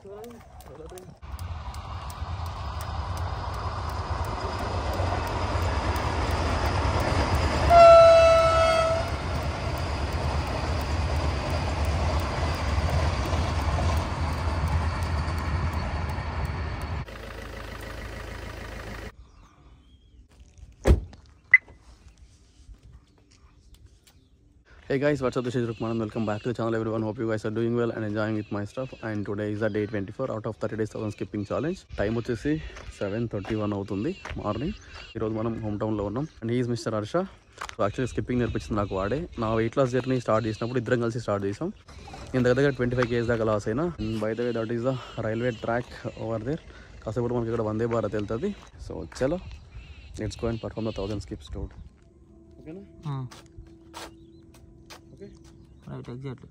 Hey guys, what's up? This is Rukman and welcome back to the channel everyone. Hope you guys are doing well and enjoying with my stuff. And today is the day 24 out of 30 days thousand skipping challenge time వచ్చేసి seven thirty one అవుతుంది morning ఈరోజు మనం home టౌన్లో ఉన్నాం and is mister Harsha so actually skipping నేర్పించింది నాకు వాడే నా వెయిట్ లాస్ జర్నీ స్టార్ట్ చేసినప్పుడు ఇద్దరం కలిసి స్టార్ట్ చేసాం నేను దగ్గర దగ్గర ట్వంటీ ఫైవ్ కేజీ దాకా లాస్ అయినా by the way that is the railway track over there కాసేపు మనకి ఇక్కడ వందే భారత్ వెళ్తుంది సో చలో let's go and perform the thousand skips today ఓకేనా ఓకే రైట్ ఎగ్జాక్ట్లీ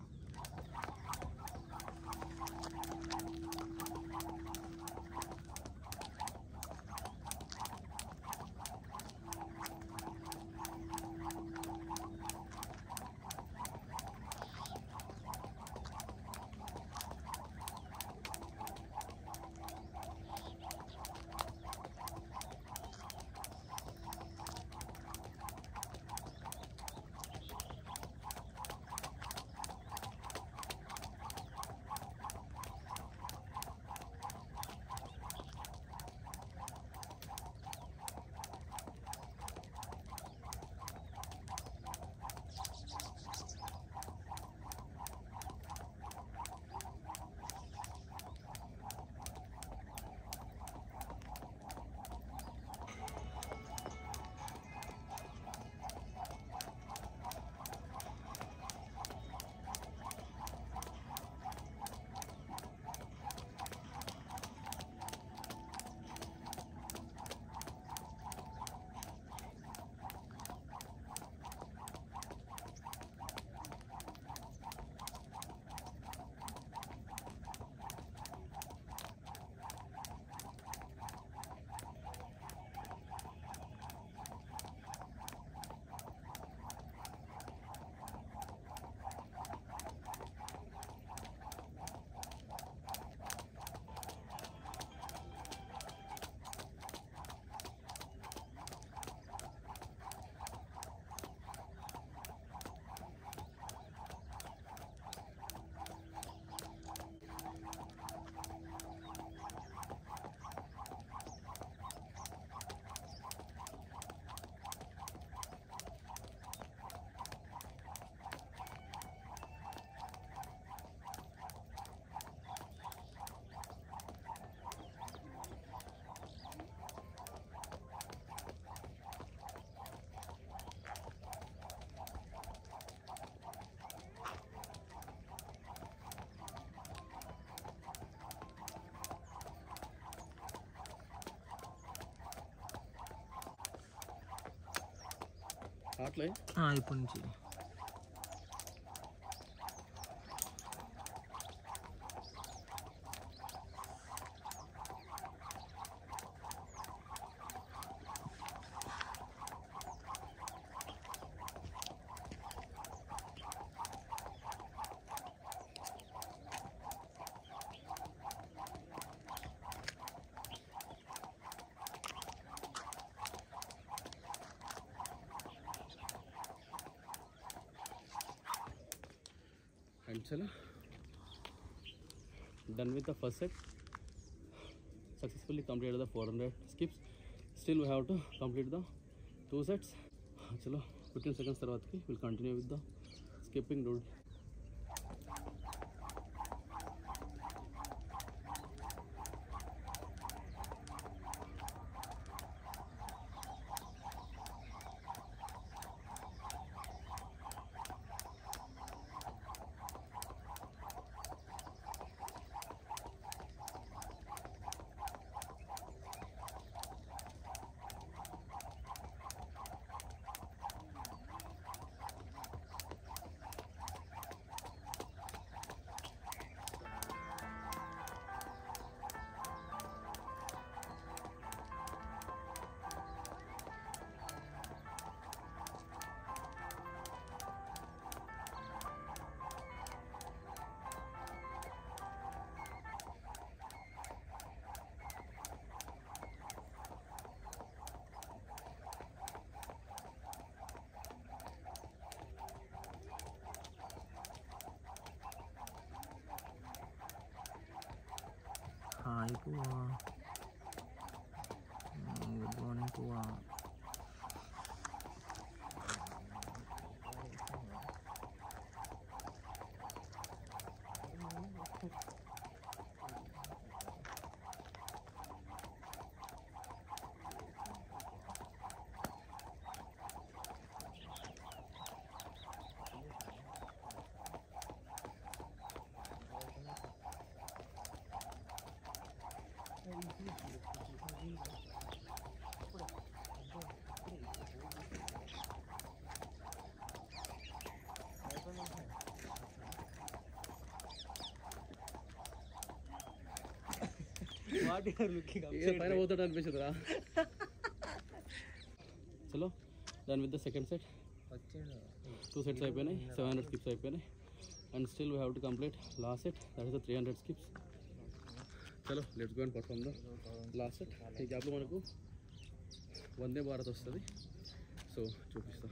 అట్లే ఇప్పటి నుంచి and chala done with the first set successfully completed the 400 skips still we have to complete the two sets chalo 15 seconds తర్వాతకి we'll continue with the skipping dude ఏ పైన పోతాడు అనిపించదురా చలో దాని with the second set two sets అయిపోయినాయి seven hundred skips అయిపోయినాయి and still we have to complete last set that is the three hundred skips చలో let's go and perform the last set ఈ గ్యాప్లో మనకు వందే భారత్ వస్తుంది సో చూపిస్తా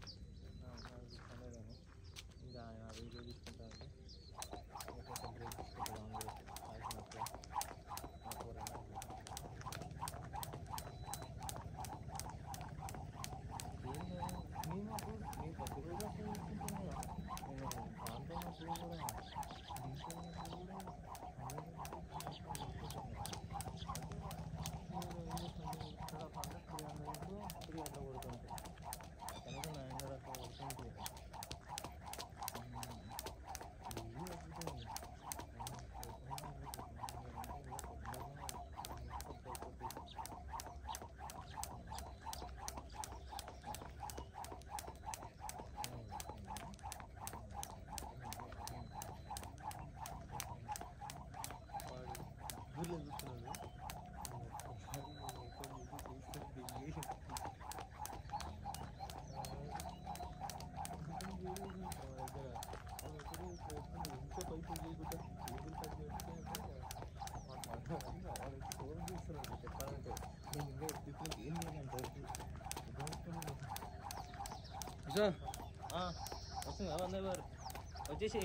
అచ్చా వస్తుందా వందే భారత్ వచ్చేసి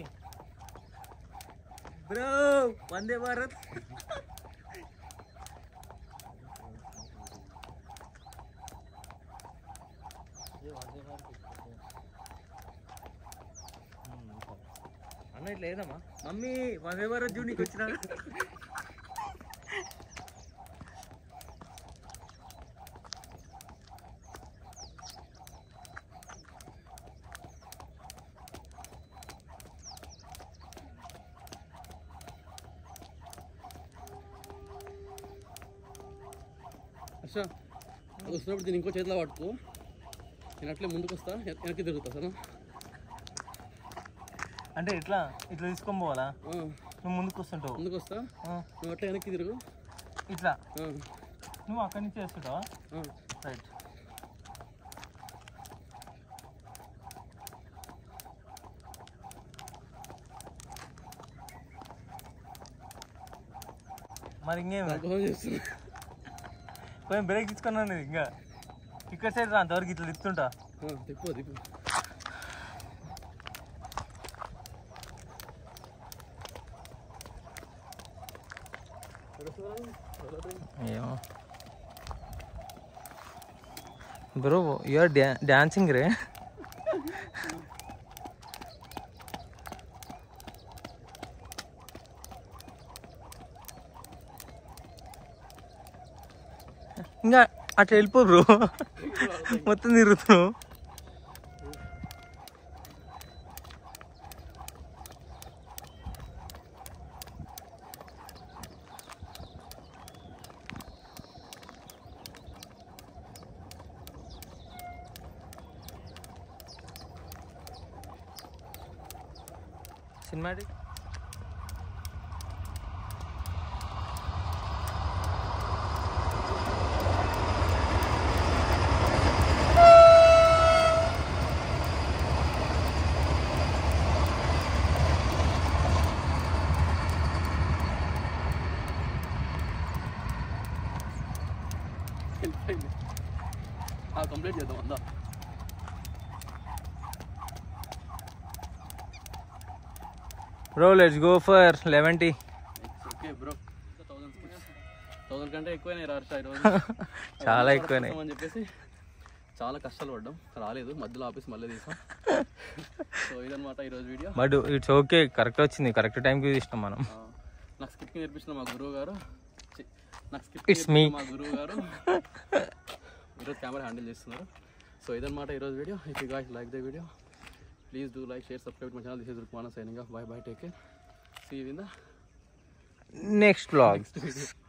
బ్రో వందే భారత్ అన్న ఇట్లా ఏదమ్మా మమ్మీ వందే భారత్ జూ నీకు వచ్చినా అచ్చా అది వస్తున్నప్పుడు దీన్ని ఇంకో చేతిలో పట్టుకో నేను అట్లే ముందుకు వస్తా వెన- వెనక్కి తిరుగుతా సరే అంటే ఎట్లా ఇట్లా తీసుకొని పోవాలా ఆ, నువ్వు ముందుకు వస్తుంటావు ముందుకు వస్తా ఆ, నువ్వు అట్లా వెనక్కి తిరుగు ఇట్లా ఆ, నువ్వు అక్కడి నుంచి వేస్తుంటావా ఆ. రైట్ మరి ఇంకేం దానికోసం చేస్తున్నా కొంచెం బ్రేక్ తీసుకున్నాను ఇంకా ఇక్కడ సైడ్ రా అంతవరకు ఇట్లా తిప్పుతుంటా ఆ, తిప్పు తిప్పు ఏమో బ్రో యూఆర్ డాన్సింగ్ రే ఇంకా అట్లా వెళ్ళిపో బ్రో మొత్తం తిరుగుతున్నావు సినిమాటిక్ వెళ్ళిపోయింది కంప్లీట్ చేద్దాం అందా bro let's go for eleven tea okay bro thousand thousand కంటే ఎక్కువనే రాష్ట్ర ఈరోజు చాలా ఎక్కువనే అని చెప్పేసి చాలా కష్టాలు పడ్డాం రాలేదు మధ్యలో ఆఫీస్ మళ్ళీ తీసాం సో ఇదనమాట ఈరోజు video but it's okay correct వచ్చింది కరెక్ట్ టైంకి తీసినాం మనం ఆ, నాకు స్కిప్ నేర్పించిన మా గురువు గారు చి, నాకు స్కిప్ It's me. మా గురువు గారు ఈరోజు కెమెరా హ్యాండిల్ చేస్తున్నారు సో ఇదనమాట ఈరోజు video if you guys like the video please do like share subscribe my channel this is Rukmana signing bye bye take care see in the next blog next video